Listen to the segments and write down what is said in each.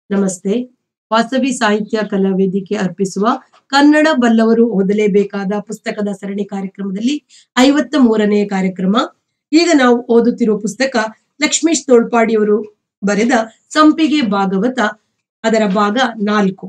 ನಮಸ್ತೆ ವಾಸವಿ ಸಾಹಿತ್ಯ ಕಲಾ ವೇದಿಕೆ ಅರ್ಪಿಸುವ ಕನ್ನಡ ಬಲ್ಲವರು ಓದಲೇಬೇಕಾದ ಪುಸ್ತಕದ ಸರಣಿ ಕಾರ್ಯಕ್ರಮದಲ್ಲಿ ಐವತ್ತ ಮೂರನೆಯ ಕಾರ್ಯಕ್ರಮ ಈಗ ನಾವು ಓದುತ್ತಿರುವ ಪುಸ್ತಕ ಲಕ್ಷ್ಮೀಶ್ ತೋಳ್ಪಾಡಿಯವರು ಬರೆದ ಸಂಪಿಗೆ ಭಾಗವತ ಅದರ ಭಾಗ ನಾಲ್ಕು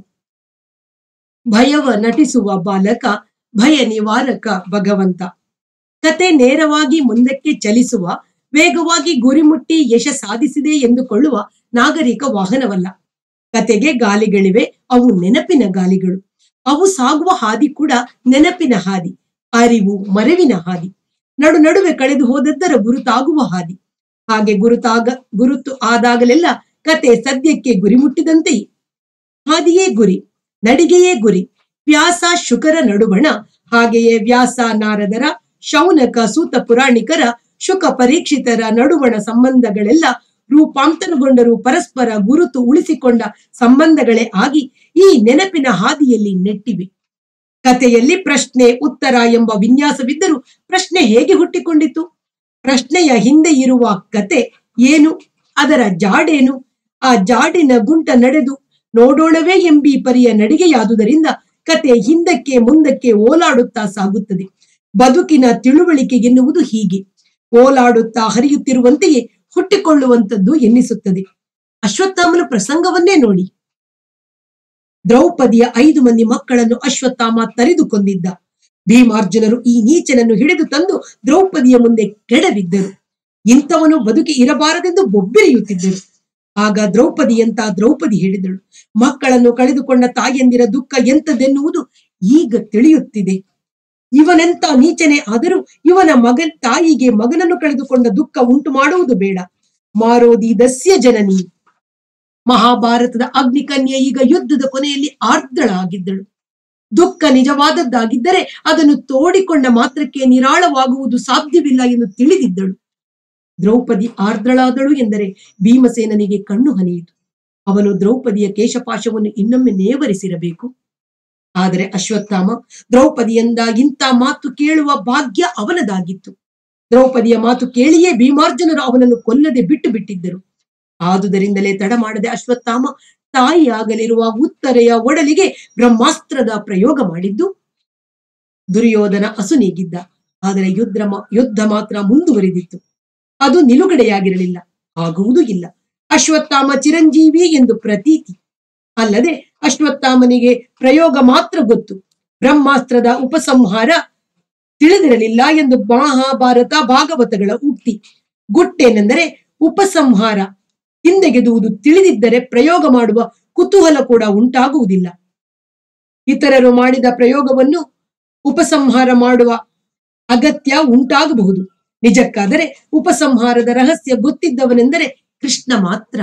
ಭಯವ ನಟಿಸುವ ಬಾಲಕ ಭಯ ನಿವಾರಕ ಭಗವಂತ ಕತೆ ನೇರವಾಗಿ ಮುಂದಕ್ಕೆ ಚಲಿಸುವ ವೇಗವಾಗಿ ಗುರಿ ಮುಟ್ಟಿ ಯಶ ಸಾಧಿಸಿದೆ ಎಂದುಕೊಳ್ಳುವ ನಾಗರಿಕ ವಾಹನವಲ್ಲ ಕತೆಗೆ ಗಾಲಿಗಳಿವೆ ಅವು ನೆನಪಿನ ಗಾಲಿಗಳು ಅವು ಸಾಗುವ ಹಾದಿ ಕೂಡ ನೆನಪಿನ ಹಾದಿ ಅರಿವು ಮರೆವಿನ ಹಾದಿ ನಡು ನಡುವೆ ಕಳೆದು ಹೋದದ್ದರ ಗುರುತಾಗುವ ಹಾದಿ ಹಾಗೆ ಗುರುತಾಗ ಗುರುತು ಆದಾಗಲೆಲ್ಲ ಕತೆ ಸದ್ಯಕ್ಕೆ ಗುರಿ ಮುಟ್ಟಿದಂತೆಯೇ ಹಾದಿಯೇ ಗುರಿ ನಡಿಗೆಯೇ ಗುರಿ ವ್ಯಾಸ ಶುಕರ ನಡುಬಣ ಹಾಗೆಯೇ ವ್ಯಾಸ ನಾರದರ ಶೌನಕ ಸೂತ ಪುರಾಣಿಕರ ಶುಕ ಪರೀಕ್ಷಿತರ ನಡುವಣ ಸಂಬಂಧಗಳೆಲ್ಲ ರೂಪಾಂತರಗೊಂಡರೂ ಪರಸ್ಪರ ಗುರುತು ಉಳಿಸಿಕೊಂಡ ಸಂಬಂಧಗಳೇ ಆಗಿ ಈ ನೆನಪಿನ ಹಾದಿಯಲ್ಲಿ ನೆಟ್ಟಿವೆ ಕಥೆಯಲ್ಲಿ ಪ್ರಶ್ನೆ ಉತ್ತರ ಎಂಬ ವಿನ್ಯಾಸವಿದ್ದರೂ ಪ್ರಶ್ನೆ ಹೇಗೆ ಹುಟ್ಟಿಕೊಂಡಿತು ಪ್ರಶ್ನೆಯ ಹಿಂದೆ ಇರುವ ಕತೆ ಏನು ಅದರ ಜಾಡೇನು ಆ ಜಾಡಿನ ಗುಂಟ ನಡೆದು ನೋಡೋಣವೇ ಎಂಬಿ ಪರಿಯ ನಡಿಗೆಯಾದುದರಿಂದ ಕತೆ ಹಿಂದಕ್ಕೆ ಮುಂದಕ್ಕೆ ಓಲಾಡುತ್ತಾ ಸಾಗುತ್ತದೆ ಬದುಕಿನ ತಿಳುವಳಿಕೆ ಎನ್ನುವುದು ಹೀಗೆ ಓಲಾಡುತ್ತಾ ಹರಿಯುತ್ತಿರುವಂತೆಯೇ ಹುಟ್ಟಿಕೊಳ್ಳುವಂಥದ್ದು ಎನ್ನಿಸುತ್ತದೆ ಅಶ್ವತ್ಥಾಮನ ಪ್ರಸಂಗವನ್ನೇ ನೋಡಿ ದ್ರೌಪದಿಯ ಐದು ಮಂದಿ ಮಕ್ಕಳನ್ನು ಅಶ್ವತ್ಥಾಮ ತರಿದು ಕೊಂದಿದ್ದ ಭೀಮಾರ್ಜುನರು ಈ ನೀಚನನ್ನು ಹಿಡಿದು ತಂದು ದ್ರೌಪದಿಯ ಮುಂದೆ ಕೆಡವಿದ್ದರು ಇಂಥವನು ಬದುಕಿ ಇರಬಾರದೆಂದು ಬೊಬ್ಬಿರಿಯುತ್ತಿದ್ದರು ಆಗ ದ್ರೌಪದಿಯಂತ ದ್ರೌಪದಿ ಹೇಳಿದಳು ಮಕ್ಕಳನ್ನು ಕಳೆದುಕೊಂಡ ತಾಯಂದಿರ ದುಃಖ ಎಂತದೆನ್ನುವುದು ಈಗ ತಿಳಿಯುತ್ತಿದೆ ಇವನೆಂತ ನೀಚನೆ ಆದರೂ ಇವನ ಮಗನ್ ತಾಯಿಗೆ ಮಗನನ್ನು ಕಳೆದುಕೊಂಡ ದುಃಖ ಉಂಟು ಮಾಡುವುದು ಬೇಡ ಮಾರೋದಿ ದಸ್ಯ ಜನನಿ ಮಹಾಭಾರತದ ಅಗ್ನಿಕನ್ಯೆ ಈಗ ಯುದ್ಧದ ಕೊನೆಯಲ್ಲಿ ಆರ್ದ್ರಳಾಗಿದ್ದಳು ದುಃಖ ನಿಜವಾದದ್ದಾಗಿದ್ದರೆ ಅದನ್ನು ತೋಡಿಕೊಂಡ ಮಾತ್ರಕ್ಕೆ ನಿರಾಳವಾಗುವುದು ಸಾಧ್ಯವಿಲ್ಲ ಎಂದು ತಿಳಿದಿದ್ದಳು ದ್ರೌಪದಿ ಆರ್ದ್ರಳಾದಳು ಎಂದರೆ ಭೀಮಸೇನನಿಗೆ ಕಣ್ಣು ಹನಿಯಿತು ಅವನು ದ್ರೌಪದಿಯ ಕೇಶಪಾಶವನ್ನು ಇನ್ನೊಮ್ಮೆ ನೇವರಿಸಿರಬೇಕು ಆದರೆ ಅಶ್ವತ್ಥಾಮ ದ್ರೌಪದಿಯಿಂದ ಇಂಥ ಮಾತು ಕೇಳುವ ಭಾಗ್ಯ ಅವನದಾಗಿತ್ತು ದ್ರೌಪದಿಯ ಮಾತು ಕೇಳಿಯೇ ಭೀಮಾರ್ಜುನರು ಅವನನ್ನು ಕೊಲ್ಲದೆ ಬಿಟ್ಟು ಬಿಟ್ಟಿದ್ದರು ಆದುದರಿಂದಲೇ ತಡ ಮಾಡದೆ ಅಶ್ವತ್ಥಾಮ ತಾಯಿಯಾಗಲಿರುವ ಉತ್ತರೆಯ ಒಡಲಿಗೆ ಬ್ರಹ್ಮಾಸ್ತ್ರದ ಪ್ರಯೋಗ ಮಾಡಿದ್ದು ದುರ್ಯೋಧನ ಅಸುನೀಗಿದ್ದ ಆದರೆ ಯುದ್ಧ ಯುದ್ಧ ಮಾತ್ರ ಮುಂದುವರಿದಿತ್ತು ಅದು ನಿಲುಗಡೆಯಾಗಿರಲಿಲ್ಲ ಆಗುವುದೂ ಇಲ್ಲ ಅಶ್ವತ್ಥಾಮ ಚಿರಂಜೀವಿ ಎಂದು ಪ್ರತೀತಿ ಅಲ್ಲದೆ ಅಶ್ವತ್ಥಾಮನಿಗೆ ಪ್ರಯೋಗ ಮಾತ್ರ ಗೊತ್ತು ಬ್ರಹ್ಮಾಸ್ತ್ರದ ಉಪಸಂಹಾರ ತಿಳಿದಿರಲಿಲ್ಲ ಎಂದು ಮಹಾಭಾರತ ಭಾಗವತಗಳ ಉಕ್ತಿ ಗುಟ್ಟೇನೆಂದರೆ ಉಪಸಂಹಾರ ಹಿಂದೆಗೆದುವುದು ತಿಳಿದಿದ್ದರೆ ಪ್ರಯೋಗ ಮಾಡುವ ಕುತೂಹಲ ಕೂಡ ಉಂಟಾಗುವುದಿಲ್ಲ ಇತರರು ಮಾಡಿದ ಪ್ರಯೋಗವನ್ನು ಉಪಸಂಹಾರ ಮಾಡುವ ಅಗತ್ಯ ಉಂಟಾಗಬಹುದು ನಿಜಕ್ಕಾದರೆ ಉಪಸಂಹಾರದ ರಹಸ್ಯ ಗೊತ್ತಿದ್ದವನೆಂದರೆ ಕೃಷ್ಣ ಮಾತ್ರ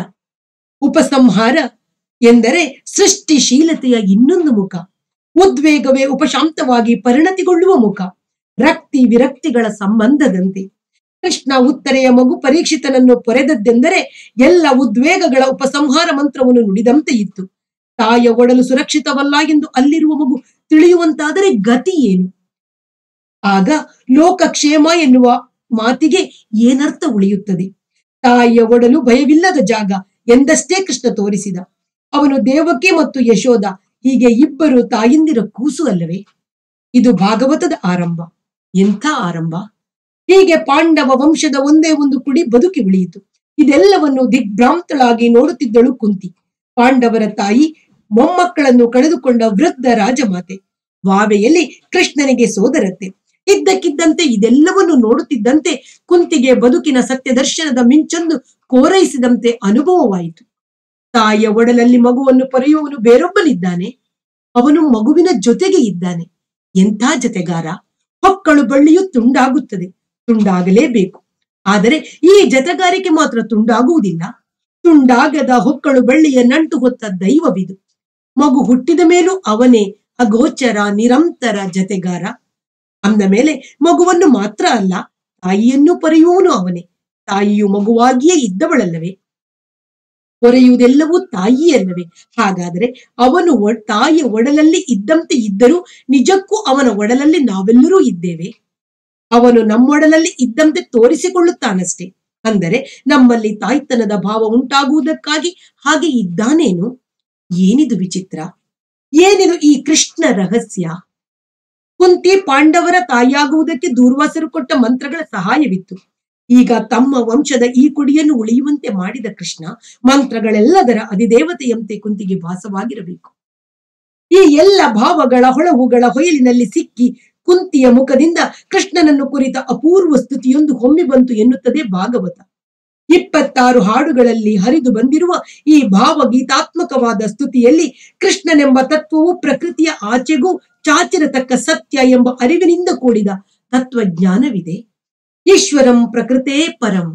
ಉಪಸಂಹಾರ ಎಂದರೆ ಸೃಷ್ಟಿಶೀಲತೆಯ ಇನ್ನೊಂದು ಮುಖ ಉದ್ವೇಗವೇ ಉಪಶಾಂತವಾಗಿ ಪರಿಣತಿಗೊಳ್ಳುವ ಮುಖ ರಕ್ತಿ ವಿರಕ್ತಿಗಳ ಸಂಬಂಧದಂತೆ ಕೃಷ್ಣ ಉತ್ತರೆಯ ಮಗು ಪರೀಕ್ಷಿತನನ್ನು ಪೊರೆದದ್ದೆಂದರೆ ಎಲ್ಲ ಉದ್ವೇಗಗಳ ಉಪಸಂಹಾರ ಮಂತ್ರವನ್ನು ನುಡಿದಂತೆ ಇತ್ತು ತಾಯ ಒಡಲು ಸುರಕ್ಷಿತವಲ್ಲ ಎಂದು ಅಲ್ಲಿರುವ ಮಗು ತಿಳಿಯುವಂತಾದರೆ ಗತಿ ಏನು ಆಗ ಲೋಕಕ್ಷೇಮ ಎನ್ನುವ ಮಾತಿಗೆ ಏನರ್ಥ ಉಳಿಯುತ್ತದೆ ತಾಯಿಯ ಒಡಲು ಭಯವಿಲ್ಲದ ಜಾಗ ಎಂದಷ್ಟೇ ಕೃಷ್ಣ ತೋರಿಸಿದ ಅವನು ದೇವಕಿ ಮತ್ತು ಯಶೋಧ ಹೀಗೆ ಇಬ್ಬರು ತಾಯಿಂದಿರ ಕೂಸು ಅಲ್ಲವೇ ಇದು ಭಾಗವತದ ಆರಂಭ ಎಂಥ ಆರಂಭ ಹೀಗೆ ಪಾಂಡವ ವಂಶದ ಒಂದೇ ಒಂದು ಕುಡಿ ಬದುಕಿ ಉಳಿಯಿತು ಇದೆಲ್ಲವನ್ನು ದಿಗ್ಭ್ರಾಂತಳಾಗಿ ನೋಡುತ್ತಿದ್ದಳು ಕುಂತಿ ಪಾಂಡವರ ತಾಯಿ ಮೊಮ್ಮಕ್ಕಳನ್ನು ಕಳೆದುಕೊಂಡ ವೃದ್ಧ ರಾಜಮಾತೆ ವಾವೆಯಲ್ಲಿ ಕೃಷ್ಣನಿಗೆ ಸೋದರತ್ತೆ ಇದ್ದಕ್ಕಿದ್ದಂತೆ ಇದೆಲ್ಲವನ್ನು ನೋಡುತ್ತಿದ್ದಂತೆ ಕುಂತಿಗೆ ಬದುಕಿನ ಸತ್ಯ ದರ್ಶನದ ಮಿಂಚೊಂದು ಕೋರೈಸಿದಂತೆ ಅನುಭವವಾಯಿತು ತಾಯಿಯ ಒಡಲಲ್ಲಿ ಮಗುವನ್ನು ಪೊರೆಯುವವನು ಬೇರೊಬ್ಬನಿದ್ದಾನೆ ಅವನು ಮಗುವಿನ ಜೊತೆಗೆ ಇದ್ದಾನೆ ಎಂಥ ಜತೆಗಾರ ಹೊಕ್ಕಳು ಬಳ್ಳಿಯು ತುಂಡಾಗುತ್ತದೆ ತುಂಡಾಗಲೇಬೇಕು ಆದರೆ ಈ ಜತೆಗಾರಿಕೆ ಮಾತ್ರ ತುಂಡಾಗುವುದಿಲ್ಲ ತುಂಡಾಗದ ಹೊಕ್ಕಳು ಬಳ್ಳಿಯ ನಂಟು ಹೊತ್ತ ದೈವವಿದು ಮಗು ಹುಟ್ಟಿದ ಮೇಲೂ ಅವನೇ ಅಗೋಚರ ನಿರಂತರ ಜತೆಗಾರ ಅಂದ ಮೇಲೆ ಮಗುವನ್ನು ಮಾತ್ರ ಅಲ್ಲ ತಾಯಿಯನ್ನು ಪೊರೆಯುವವನು ಅವನೇ ತಾಯಿಯು ಮಗುವಾಗಿಯೇ ಇದ್ದವಳಲ್ಲವೇ ಪೊರೆಯುವುದೆಲ್ಲವೂ ತಾಯಿಯಲ್ಲವೇ ಹಾಗಾದರೆ ಅವನು ತಾಯಿಯ ಒಡಲಲ್ಲಿ ಇದ್ದಂತೆ ಇದ್ದರೂ ನಿಜಕ್ಕೂ ಅವನ ಒಡಲಲ್ಲಿ ನಾವೆಲ್ಲರೂ ಇದ್ದೇವೆ ಅವನು ನಮ್ಮೊಡಲಲ್ಲಿ ಇದ್ದಂತೆ ತೋರಿಸಿಕೊಳ್ಳುತ್ತಾನಷ್ಟೇ ಅಂದರೆ ನಮ್ಮಲ್ಲಿ ತಾಯ್ತನದ ಭಾವ ಉಂಟಾಗುವುದಕ್ಕಾಗಿ ಹಾಗೆ ಇದ್ದಾನೇನು ಏನಿದು ವಿಚಿತ್ರ ಏನಿದು ಈ ಕೃಷ್ಣ ರಹಸ್ಯ ಕುಂತಿ ಪಾಂಡವರ ತಾಯಿಯಾಗುವುದಕ್ಕೆ ದೂರ್ವಾಸರು ಕೊಟ್ಟ ಮಂತ್ರಗಳ ಸಹಾಯವಿತ್ತು ಈಗ ತಮ್ಮ ವಂಶದ ಈ ಕುಡಿಯನ್ನು ಉಳಿಯುವಂತೆ ಮಾಡಿದ ಕೃಷ್ಣ ಮಂತ್ರಗಳೆಲ್ಲದರ ಅಧಿದೇವತೆಯಂತೆ ಕುಂತಿಗೆ ಭಾಸವಾಗಿರಬೇಕು ಈ ಎಲ್ಲ ಭಾವಗಳ ಹೊಳಹುಗಳ ಹೊಯಲಿನಲ್ಲಿ ಸಿಕ್ಕಿ ಕುಂತಿಯ ಮುಖದಿಂದ ಕೃಷ್ಣನನ್ನು ಕುರಿತ ಅಪೂರ್ವ ಸ್ತುತಿಯೊಂದು ಹೊಮ್ಮಿ ಬಂತು ಎನ್ನುತ್ತದೆ ಭಾಗವತ ಇಪ್ಪತ್ತಾರು ಹಾಡುಗಳಲ್ಲಿ ಹರಿದು ಬಂದಿರುವ ಈ ಭಾವಗೀತಾತ್ಮಕವಾದ ಸ್ತುತಿಯಲ್ಲಿ ಕೃಷ್ಣನೆಂಬ ತತ್ವವು ಪ್ರಕೃತಿಯ ಆಚೆಗೂ ಚಾಚಿರತಕ್ಕ ಸತ್ಯ ಎಂಬ ಅರಿವಿನಿಂದ ಕೂಡಿದ ತತ್ವಜ್ಞಾನವಿದೆ ಈಶ್ವರಂ ಪ್ರಕೃತೇ ಪರಂ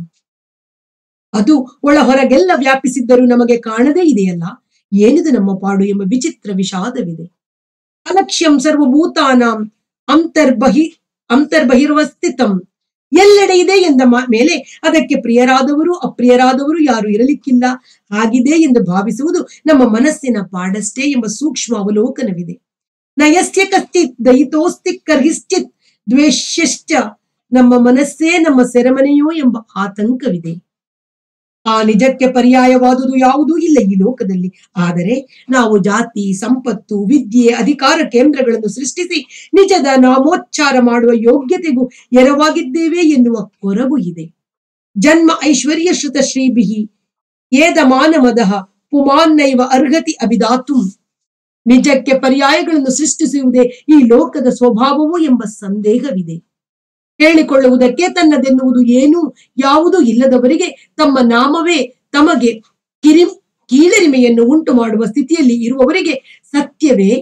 ಅದು ಒಳ ಹೊರಗೆಲ್ಲ ವ್ಯಾಪಿಸಿದ್ದರೂ ನಮಗೆ ಕಾಣದೇ ಇದೆಯಲ್ಲ ಏನಿದು ನಮ್ಮ ಪಾಡು ಎಂಬ ವಿಚಿತ್ರ ವಿಷಾದವಿದೆ ಅಲಕ್ಷ್ಯಂ ಸರ್ವಭೂತಾನಾಂ ಅಂತರ್ಬಹಿ ಅಂತರ್ಬಹಿರ್ವಸ್ಥಿತಂ ಎಲ್ಲೆಡೆ ಇದೆ ಎಂದ ಮಾ- ಮೇಲೆ ಅದಕ್ಕೆ ಪ್ರಿಯರಾದವರು ಅಪ್ರಿಯರಾದವರು ಯಾರು ಇರಲಿಕ್ಕಿಲ್ಲ ಆಗಿದೆ ಎಂದು ಭಾವಿಸುವುದು ನಮ್ಮ ಮನಸ್ಸಿನ ಪಾಡಷ್ಟೇ ಎಂಬ ಸೂಕ್ಷ್ಮ ಅವಲೋಕನವಿದೆ ನಯಸ್ಯ ಕಶ್ಚಿತ್ ದಯಿತೋಸ್ತಿ ಕರ್ಹಿಶ್ಚಿತ್ ದ್ವೇಷ್ಯಶ್ಚ ನಮ್ಮ ಮನಸ್ಸೇ ನಮ್ಮ ಸೆರೆಮನೆಯೋ ಎಂಬ ಆತಂಕವಿದೆ ಆ ನಿಜಕ್ಕೆ ಪರ್ಯಾಯವಾದುದು ಯಾವುದೂ ಇಲ್ಲ ಈ ಲೋಕದಲ್ಲಿ ಆದರೆ ನಾವು ಜಾತಿ ಸಂಪತ್ತು ವಿದ್ಯೆ ಅಧಿಕಾರ ಕೇಂದ್ರಗಳನ್ನು ಸೃಷ್ಟಿಸಿ ನಿಜದ ನಾಮೋಚ್ಚಾರ ಮಾಡುವ ಯೋಗ್ಯತೆಗೂ ಎರವಾಗಿದ್ದೇವೆ ಎನ್ನುವ ಕೊರಗು ಇದೆ ಜನ್ಮ ಐಶ್ವರ್ಯ ಶ್ರುತ ಶ್ರೀಭಿಹಿ ಏದ ಮಾನಮದಃ ಪುಮಾನ್ನೈವ ಅರ್ಹತಿ ಅಭಿದಾತುಂ ನಿಜಕ್ಕೆ ಪರ್ಯಾಯಗಳನ್ನು ಸೃಷ್ಟಿಸುವುದೇ ಈ ಲೋಕದ ಸ್ವಭಾವವು ಎಂಬ ಸಂದೇಹವಿದೆ ಹೇಳಿಕೊಳ್ಳುವುದಕ್ಕೆ ತನ್ನದೆನ್ನುವುದು ಏನೂ ಯಾವುದೂ ಇಲ್ಲದವರಿಗೆ ತಮ್ಮ ನಾಮವೇ ತಮಗೆ ಕಿರಿ ಕೀಳರಿಮೆಯನ್ನು ಉಂಟು ಮಾಡುವ ಸ್ಥಿತಿಯಲ್ಲಿ ಇರುವವರಿಗೆ ಸತ್ಯವೇ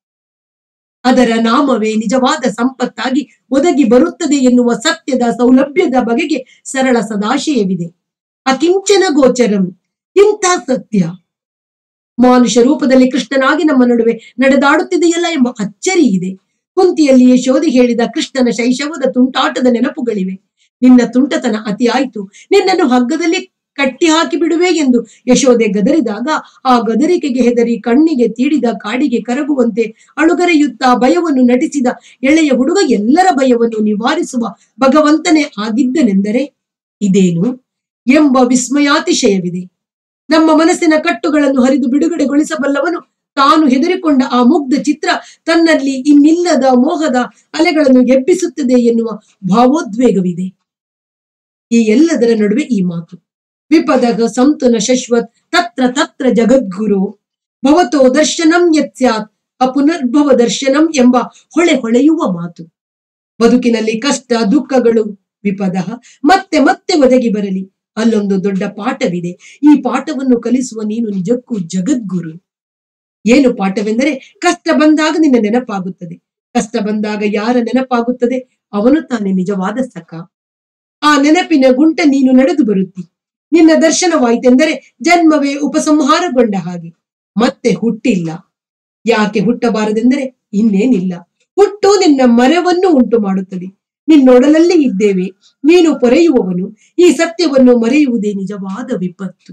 ಅದರ ನಾಮವೇ ನಿಜವಾದ ಸಂಪತ್ತಾಗಿ ಒದಗಿ ಬರುತ್ತದೆ ಎನ್ನುವ ಸತ್ಯದ ಸೌಲಭ್ಯದ ಬಗೆಗೆ ಸರಳ ಸದಾಶಯವಿದೆ ಅಕಿಂಚನ ಗೋಚರಂ ಇಂಥ ಸತ್ಯ ಮಾನುಷ ರೂಪದಲ್ಲಿ ಕೃಷ್ಣನಾಗಿ ನಮ್ಮ ನಡುವೆ ನಡೆದಾಡುತ್ತಿದೆಯಲ್ಲ ಎಂಬ ಅಚ್ಚರಿ ಇದೆ ಕುಂತಿಯಲ್ಲಿ ಯಶೋಧಿ ಹೇಳಿದ ಕೃಷ್ಣನ ಶೈಶವದ ತುಂಟಾಟದ ನೆನಪುಗಳಿವೆ ನಿನ್ನ ತುಂಟತನ ಅತಿಯಾಯ್ತು ನಿನ್ನನ್ನು ಹಗ್ಗದಲ್ಲಿ ಕಟ್ಟಿ ಹಾಕಿ ಬಿಡುವೆ ಎಂದು ಯಶೋದೆ ಗದರಿದಾಗ ಆ ಗದರಿಕೆಗೆ ಹೆದರಿ ಕಣ್ಣಿಗೆ ತೀಡಿದ ಕಾಡಿಗೆ ಕರಗುವಂತೆ ಅಳುಗರೆಯುತ್ತಾ ಭಯವನ್ನು ನಟಿಸಿದ ಎಳೆಯ ಹುಡುಗ ಎಲ್ಲರ ಭಯವನ್ನು ನಿವಾರಿಸುವ ಭಗವಂತನೇ ಆಗಿದ್ದನೆಂದರೆ ಇದೇನು ಎಂಬ ವಿಸ್ಮಯಾತಿಶಯವಿದೆ ನಮ್ಮ ಮನಸ್ಸಿನ ಕಟ್ಟುಗಳನ್ನು ಹರಿದು ಬಿಡುಗಡೆಗೊಳಿಸಬಲ್ಲವನು ತಾನು ಹೆದರಿಕೊಂಡ ಆ ಮುಗ್ಧ ಚಿತ್ರ ತನ್ನಲ್ಲಿ ಇನ್ನಿಲ್ಲದ ಮೋಹದ ಅಲೆಗಳನ್ನು ಎಬ್ಬಿಸುತ್ತದೆ ಎನ್ನುವ ಭಾವೋದ್ವೇಗವಿದೆ ಈ ಎಲ್ಲದರ ನಡುವೆ ಈ ಮಾತು ವಿಪದಗ ಸಂತುನ ಶಶ್ವತ್ ತತ್ರ ತತ್ರ ಜಗದ್ಗುರು ಭವತೋ ದರ್ಶನಂ ಯತ್ಸ್ಯಾತ್ ಅಪುನರ್ಭವ ದರ್ಶನಂ ಎಂಬ ಹೊಳೆ ಹೊಳೆಯುವ ಮಾತು ಬದುಕಿನಲ್ಲಿ ಕಷ್ಟ ದುಃಖಗಳು ವಿಪದ ಮತ್ತೆ ಮತ್ತೆ ಒದಗಿ ಬರಲಿ ಅಲ್ಲೊಂದು ದೊಡ್ಡ ಪಾಠವಿದೆ ಈ ಪಾಠವನ್ನು ಕಲಿಸುವ ನೀನು ನಿಜಕ್ಕೂ ಜಗದ್ಗುರು ಏನು ಪಾಠವೆಂದರೆ ಕಷ್ಟ ಬಂದಾಗ ನಿನ್ನ ನೆನಪಾಗುತ್ತದೆ ಕಷ್ಟ ಬಂದಾಗ ಯಾರ ನೆನಪಾಗುತ್ತದೆ ಅವನು ತಾನೇ ನಿಜವಾದ ಸಖ ಆ ನೆನಪಿನ ಗುಂಟ ನೀನು ನಡೆದು ಬರುತ್ತಿ ನಿನ್ನ ದರ್ಶನವಾಯಿತೆಂದರೆ ಜನ್ಮವೇ ಉಪಸಂಹಾರಗೊಂಡ ಹಾಗೆ ಮತ್ತೆ ಹುಟ್ಟಿಲ್ಲ ಯಾಕೆ ಹುಟ್ಟಬಾರದೆಂದರೆ ಇನ್ನೇನಿಲ್ಲ ಹುಟ್ಟು ನಿನ್ನ ಮರವನ್ನು ಉಂಟು ಮಾಡುತ್ತದೆ ನಿನ್ನೊಡಲಲ್ಲಿ ಇದ್ದೇವೆ ನೀನು ಪೊರೆಯುವವನು ಈ ಸತ್ಯವನ್ನು ಮರೆಯುವುದೇ ನಿಜವಾದ ವಿಪತ್ತು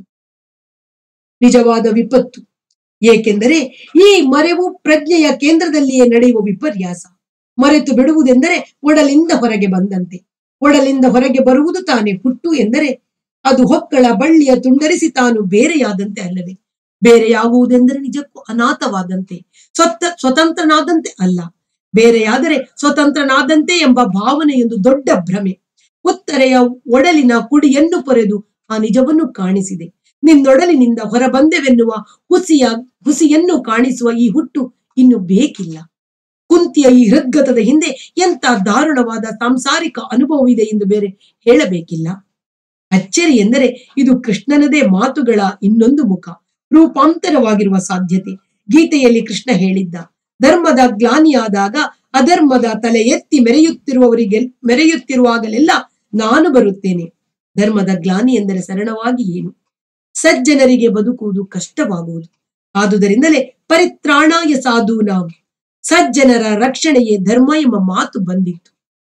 ನಿಜವಾದ ವಿಪತ್ತು ಏಕೆಂದರೆ ಈ ಮರೆವು ಪ್ರಜ್ಞೆಯ ಕೇಂದ್ರದಲ್ಲಿಯೇ ನಡೆಯುವ ವಿಪರ್ಯಾಸ ಮರೆತು ಬಿಡುವುದೆಂದರೆ ಒಡಲಿಂದ ಹೊರಗೆ ಬಂದಂತೆ ಒಡಲಿಂದ ಹೊರಗೆ ಬರುವುದು ತಾನೇ ಹುಟ್ಟು ಎಂದರೆ ಅದು ಹೊಕ್ಕಳ ಬಳ್ಳಿಯ ತುಂಡರಿಸಿ ತಾನು ಬೇರೆಯಾದಂತೆ ಅಲ್ಲವೇ ಬೇರೆಯಾಗುವುದೆಂದರೆ ನಿಜಕ್ಕೂ ಅನಾಥವಾದಂತೆ ಸ್ವತ ಸ್ವತಂತ್ರನಾದಂತೆ ಅಲ್ಲ ಬೇರೆಯಾದರೆ ಸ್ವತಂತ್ರನಾದಂತೆ ಎಂಬ ಭಾವನೆಯೊಂದು ದೊಡ್ಡ ಭ್ರಮೆ ಉತ್ತರೆಯ ಒಡಲಿನ ಕುಡಿಯನ್ನು ಪೊರೆದು ಆ ನಿಜವನ್ನು ಕಾಣಿಸಿದೆ ನಿನ್ನೊಡಲಿನಿಂದ ಹೊರಬಂದೆವೆನ್ನುವ ಹುಸಿಯ ಹುಸಿಯನ್ನು ಕಾಣಿಸುವ ಈ ಹುಟ್ಟು ಇನ್ನು ಬೇಕಿಲ್ಲ ಕುಂತಿಯ ಈ ಹೃದ್ಗತದ ಹಿಂದೆ ಎಂತ ದಾರುಣವಾದ ಸಾಂಸಾರಿಕ ಅನುಭವವಿದೆ ಎಂದು ಬೇರೆ ಹೇಳಬೇಕಿಲ್ಲ ಅಚ್ಚರಿ ಎಂದರೆ ಇದು ಕೃಷ್ಣನದೇ ಮಾತುಗಳ ಇನ್ನೊಂದು ಮುಖ ರೂಪಾಂತರವಾಗಿರುವ ಸಾಧ್ಯತೆ ಗೀತೆಯಲ್ಲಿ ಕೃಷ್ಣ ಹೇಳಿದ್ದ ಧರ್ಮದ ಗ್ಲಾನಿಯಾದಾಗ ಅಧರ್ಮದ ತಲೆ ಎತ್ತಿ ಮೆರೆಯುತ್ತಿರುವವರಿಗೆ ಮೆರೆಯುತ್ತಿರುವಾಗಲೆಲ್ಲ ನಾನು ಬರುತ್ತೇನೆ ಧರ್ಮದ ಗ್ಲಾನಿ ಎಂದರೆ ಸರಳವಾಗಿ ಏನು ಸಜ್ಜನರಿಗೆ ಬದುಕುವುದು ಕಷ್ಟವಾಗುವುದು ಆದುದರಿಂದಲೇ ಪರಿತ್ರಾಣಾಯ ಸಾಧೂನಾಂ ಸಜ್ಜನರ ರಕ್ಷಣೆಯೇ ಧರ್ಮ ಎಂಬ ಮಾತು ಬಂದಿತ್ತು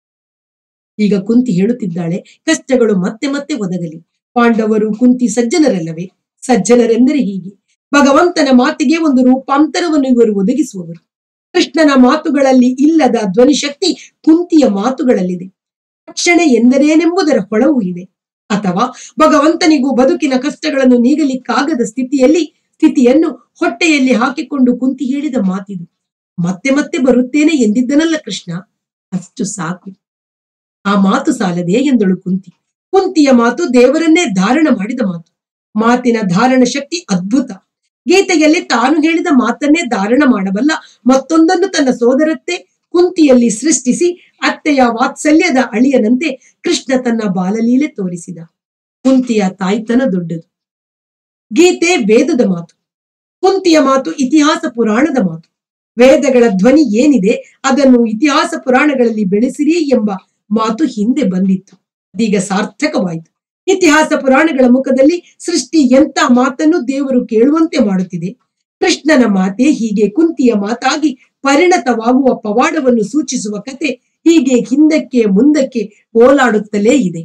ಈಗ ಕುಂತಿ ಹೇಳುತ್ತಿದ್ದಾಳೆ ಕಷ್ಟಗಳು ಮತ್ತೆ ಮತ್ತೆ ಒದಗಲಿ ಪಾಂಡವರು ಕುಂತಿ ಸಜ್ಜನರಲ್ಲವೇ ಸಜ್ಜನರೆಂದರೆ ಹೀಗೆ ಭಗವಂತನ ಮಾತಿಗೆ ಒಂದು ರೂಪಾಂತರವನ್ನು ಇವರು ಒದಗಿಸುವವರು ಕೃಷ್ಣನ ಮಾತುಗಳಲ್ಲಿ ಇಲ್ಲದ ಧ್ವನಿಶಕ್ತಿ ಕುಂತಿಯ ಮಾತುಗಳಲ್ಲಿದೆ ರಕ್ಷಣೆ ಎಂದರೇನೆಂಬುದರ ಹೊಳವು ಇದೆ ಅಥವಾ ಭಗವಂತನಿಗೂ ಬದುಕಿನ ಕಷ್ಟಗಳನ್ನು ನೀಗಲಿಕ್ಕಾಗದ ಸ್ಥಿತಿಯಲ್ಲಿ ಸ್ಥಿತಿಯನ್ನು ಹೊಟ್ಟೆಯಲ್ಲಿ ಹಾಕಿಕೊಂಡು ಕುಂತಿ ಹೇಳಿದ ಮಾತಿದು ಮತ್ತೆ ಮತ್ತೆ ಬರುತ್ತೇನೆ ಎಂದಿದ್ದನಲ್ಲ ಕೃಷ್ಣ ಅಷ್ಟು ಸಾಕು ಆ ಮಾತು ಸಾಲದೆ ಎಂದಳು ಕುಂತಿ ಕುಂತಿಯ ಮಾತು ದೇವರನ್ನೇ ಧಾರಣ ಮಾಡಿದ ಮಾತು ಮಾತಿನ ಧಾರಣ ಶಕ್ತಿ ಅದ್ಭುತ ಗೀತೆಯಲ್ಲಿ ತಾನು ಹೇಳಿದ ಮಾತನ್ನೇ ಧಾರಣ ಮಾಡಬಲ್ಲ ಮತ್ತೊಂದನ್ನು ತನ್ನ ಸೋದರತ್ತೆ ಕುಂತಿಯಲ್ಲಿ ಸೃಷ್ಟಿಸಿ ಅತ್ತೆಯ ವಾತ್ಸಲ್ಯದ ಅಳಿಯನಂತೆ ಕೃಷ್ಣ ತನ್ನ ಬಾಲಲೀಲೆ ತೋರಿಸಿದ ಕುಂತಿಯ ತಾಯ್ತನ ದೊಡ್ಡದು ಗೀತೆ ವೇದದ ಮಾತು ಕುಂತಿಯ ಮಾತು ಇತಿಹಾಸ ಪುರಾಣದ ಮಾತು ವೇದಗಳ ಧ್ವನಿ ಏನಿದೆ ಅದನ್ನು ಇತಿಹಾಸ ಪುರಾಣಗಳಲ್ಲಿ ಬೆಳೆಸಿರಿ ಎಂಬ ಮಾತು ಹಿಂದೆ ಬಂದಿತ್ತು ಅದೀಗ ಸಾರ್ಥಕವಾಯಿತು ಇತಿಹಾಸ ಪುರಾಣಗಳ ಮುಖದಲ್ಲಿ ಸೃಷ್ಟಿ ಎಂತ ಮಾತನ್ನು ದೇವರು ಕೇಳುವಂತೆ ಮಾಡುತ್ತಿದೆ ಕೃಷ್ಣನ ಮಾತೆ ಹೀಗೆ ಕುಂತಿಯ ಮಾತಾಗಿ ಪರಿಣತವಾಗುವ ಪವಾಡವನ್ನು ಸೂಚಿಸುವ ಕತೆ ಹೀಗೆ ಹಿಂದಕ್ಕೆ ಮುಂದಕ್ಕೆ ಓಲಾಡುತ್ತಲೇ ಇದೆ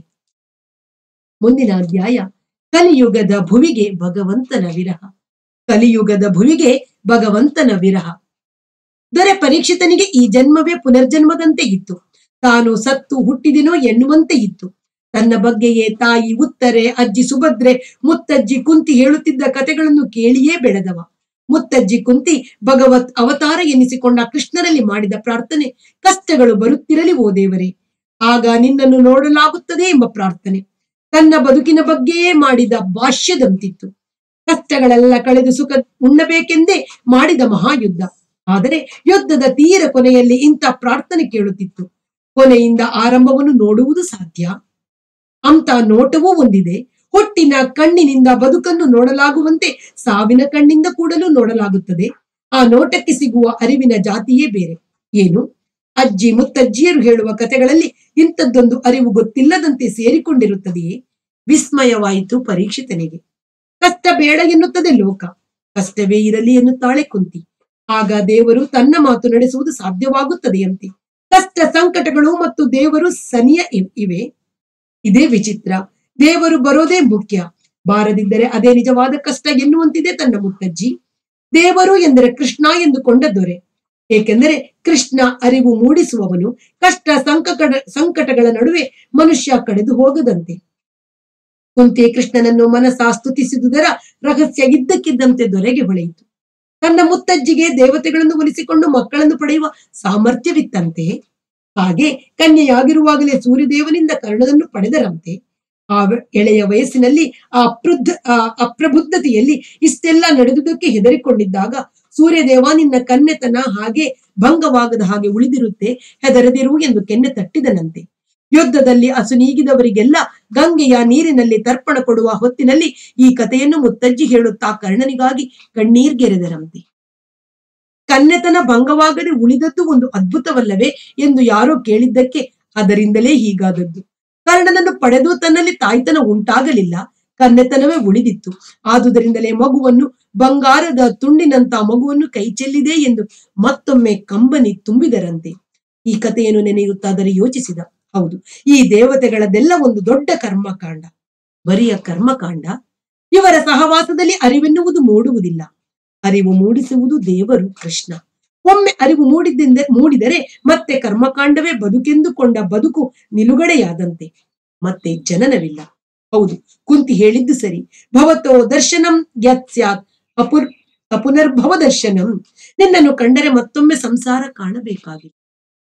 ಮುಂದಿನ ಅಧ್ಯಾಯ ಕಲಿಯುಗದ ಭುವಿಗೆ ಭಗವಂತನ ವಿರಹ ಕಲಿಯುಗದ ಭುವಿಗೆ ಭಗವಂತನ ವಿರಹ ದೊರೆ ಪರೀಕ್ಷಿತನಿಗೆ ಈ ಜನ್ಮವೇ ಪುನರ್ಜನ್ಮದಂತೆ ಇತ್ತು ತಾನು ಸತ್ತು ಹುಟ್ಟಿದಿನೋ ಎನ್ನುವಂತೆ ಇತ್ತು ತನ್ನ ಬಗ್ಗೆಯೇ ತಾಯಿ ಉತ್ತರೆ ಅಜ್ಜಿ ಸುಭದ್ರೆ ಮುತ್ತಜ್ಜಿ ಕುಂತಿ ಹೇಳುತ್ತಿದ್ದ ಕತೆಗಳನ್ನು ಕೇಳಿಯೇ ಬೆಳೆದವ ಮುತ್ತಜ್ಜಿ ಕುಂತಿ ಭಗವತ್ ಅವತಾರ ಎನ್ನಿಸಿಕೊಂಡ ಕೃಷ್ಣನಲ್ಲಿ ಮಾಡಿದ ಪ್ರಾರ್ಥನೆ ಕಷ್ಟಗಳು ಬರುತ್ತಿರಲಿ ಓ ದೇವರೇ ಆಗ ನಿನ್ನನ್ನು ನೋಡಲಾಗುತ್ತದೆ ಎಂಬ ಪ್ರಾರ್ಥನೆ ತನ್ನ ಬದುಕಿನ ಬಗ್ಗೆಯೇ ಮಾಡಿದ ಭಾಷ್ಯದಂತಿತ್ತು ಕಷ್ಟಗಳೆಲ್ಲ ಕಳೆದು ಸುಖ ಉಣ್ಣಬೇಕೆಂದೇ ಮಾಡಿದ ಮಹಾಯುದ್ಧ ಆದರೆ ಯುದ್ಧದ ತೀರ ಕೊನೆಯಲ್ಲಿ ಇಂಥ ಪ್ರಾರ್ಥನೆ ಕೇಳುತ್ತಿತ್ತು ಕೊನೆಯಿಂದ ಆರಂಭವನ್ನು ನೋಡುವುದು ಸಾಧ್ಯ ಅಂತ ನೋಟವೂ ಒಂದಿದೆ ಹುಟ್ಟಿನ ಕಣ್ಣಿನಿಂದ ಬದುಕನ್ನು ನೋಡಲಾಗುವಂತೆ ಸಾವಿನ ಕಣ್ಣಿಂದ ಕೂಡಲು ನೋಡಲಾಗುತ್ತದೆ ಆ ನೋಟಕ್ಕೆ ಸಿಗುವ ಅರಿವಿನ ಜಾತಿಯೇ ಬೇರೆ ಏನು ಅಜ್ಜಿ ಮುತ್ತಜ್ಜಿಯರು ಹೇಳುವ ಕತೆಗಳಲ್ಲಿ ಇಂಥದ್ದೊಂದು ಅರಿವು ಗೊತ್ತಿಲ್ಲದಂತೆ ಸೇರಿಕೊಂಡಿರುತ್ತದೆಯೇ ವಿಸ್ಮಯವಾಯಿತು ಪರೀಕ್ಷಿತನಿಗೆ ಕಷ್ಟ ಬೇಡ ಎನ್ನುತ್ತದೆ ಲೋಕ ಕಷ್ಟವೇ ಇರಲಿ ಎನ್ನುತ್ತಾಳೆ ಕುಂತಿ ಆಗ ದೇವರು ತನ್ನ ಮಾತು ನಡೆಸುವುದು ಸಾಧ್ಯವಾಗುತ್ತದೆಯಂತೆ ಕಷ್ಟ ಸಂಕಟಗಳು ಮತ್ತು ದೇವರು ಸನಿಯ ಇವ್- ಇವೆ ಇದೇ ವಿಚಿತ್ರ ದೇವರು ಬರೋದೇ ಮುಖ್ಯ ಬಾರದಿದ್ದರೆ ಅದೇ ನಿಜವಾದ ಕಷ್ಟ ಎನ್ನುವಂತಿದೆ ತನ್ನ ಮುತ್ತಜ್ಜಿ ದೇವರು ಎಂದರೆ ಕೃಷ್ಣ ಎಂದುಕೊಂಡ ದೊರೆ ಏಕೆಂದರೆ ಕೃಷ್ಣ ಅರಿವು ಮೂಡಿಸುವವನು ಕಷ್ಟ ಸಂಕಟ ಸಂಕಟಗಳ ನಡುವೆ ಮನುಷ್ಯ ಕಳೆದು ಹೋಗದಂತೆ ಕುಂತಿ ಕೃಷ್ಣನನ್ನು ಮನಸ್ಸಾ ಸ್ತುತಿಸಿದುದರ ರಹಸ್ಯ ಇದ್ದಕ್ಕಿದ್ದಂತೆ ದೊರೆಗೆ ಹೊಳೆಯಿತು ತನ್ನ ಮುತ್ತಜ್ಜಿಗೆ ದೇವತೆಗಳನ್ನು ಒಲಿಸಿಕೊಂಡು ಮಕ್ಕಳನ್ನು ಪಡೆಯುವ ಸಾಮರ್ಥ್ಯವಿತ್ತಂತೆ ಹಾಗೆ ಕನ್ಯೆಯಾಗಿರುವಾಗಲೇ ಸೂರ್ಯದೇವನಿಂದ ಕರ್ಣವನ್ನು ಪಡೆದರಂತೆ ಆ ವ- ಎಳೆಯ ವಯಸ್ಸಿನಲ್ಲಿ ಆ ಅಪ್ರುದ್ಧ ಆ ಅಪ್ರಬುದ್ಧತೆಯಲ್ಲಿ ಇಷ್ಟೆಲ್ಲ ನಡೆದುದಕ್ಕೆ ಹೆದರಿಕೊಂಡಿದ್ದಾಗ ಸೂರ್ಯದೇವ ನಿನ್ನ ಕನ್ನೆತನ ಹಾಗೆ ಭಂಗವಾಗದ ಹಾಗೆ ಉಳಿದಿರುತ್ತೆ ಹೆದರದಿರು ಎಂದು ಕೆನ್ನೆ ತಟ್ಟಿದನಂತೆ ಯುದ್ಧದಲ್ಲಿ ಅಸುನೀಗಿದವರಿಗೆಲ್ಲ ಗಂಗೆಯ ನೀರಿನಲ್ಲಿ ತರ್ಪಣ ಕೊಡುವ ಹೊತ್ತಿನಲ್ಲಿ ಈ ಕಥೆಯನ್ನು ಮುತ್ತಜ್ಜಿ ಹೇಳುತ್ತಾ ಕರ್ಣನಿಗಾಗಿ ಕಣ್ಣೀರ್ಗೆರೆದರಂತೆ ಕನ್ನೆತನ ಭಂಗವಾಗದೆ ಉಳಿದದ್ದು ಒಂದು ಅದ್ಭುತವಲ್ಲವೇ ಎಂದು ಯಾರೋ ಕೇಳಿದ್ದಕ್ಕೆ ಅದರಿಂದಲೇ ಹೀಗಾದದ್ದು ಕರ್ಣನನ್ನು ಪಡೆದು ತನ್ನಲ್ಲಿ ತಾಯ್ತನ ಉಂಟಾಗಲಿಲ್ಲ ಕನ್ನೆತನವೇ ಉಳಿದಿತ್ತು ಆದುದರಿಂದಲೇ ಮಗುವನ್ನು ಬಂಗಾರದ ತುಂಡಿನಂತ ಮಗುವನ್ನು ಕೈ ಚೆಲ್ಲಿದೆ ಎಂದು ಮತ್ತೊಮ್ಮೆ ಕಂಬನಿ ತುಂಬಿದರಂತೆ ಈ ಕಥೆಯನ್ನು ನೆನೆಯುತ್ತಾದರೆ ಯೋಚಿಸಿದ ಹೌದು ಈ ದೇವತೆಗಳದೆಲ್ಲ ಒಂದು ದೊಡ್ಡ ಕರ್ಮಕಾಂಡ ಬರಿಯ ಕರ್ಮಕಾಂಡ ಇವರ ಸಹವಾಸದಲ್ಲಿ ಅರಿವೆನ್ನುವುದು ಮೂಡುವುದಿಲ್ಲ ಅರಿವು ಮೂಡಿಸುವುದು ದೇವರು ಕೃಷ್ಣ ಒಮ್ಮೆ ಅರಿವು ಮೂಡಿದ್ದಿಂದ ಮೂಡಿದರೆ ಮತ್ತೆ ಕರ್ಮಕಾಂಡವೇ ಬದುಕೆಂದುಕೊಂಡ ಬದುಕು ನಿಲುಗಡೆಯಾದಂತೆ ಮತ್ತೆ ಜನನವಿಲ್ಲ ಹೌದು ಕುಂತಿ ಹೇಳಿದ್ದು ಸರಿ ಭವತೋ ದರ್ಶನಂ ಯತ್ ಸ್ಯಾತ್ ಅಪುರ್ ಅಪುನರ್ಭವ ದರ್ಶನಂ ನಿನ್ನನ್ನು ಕಂಡರೆ ಮತ್ತೊಮ್ಮೆ ಸಂಸಾರ ಕಾಣಬೇಕಾಗಿಲ್ಲ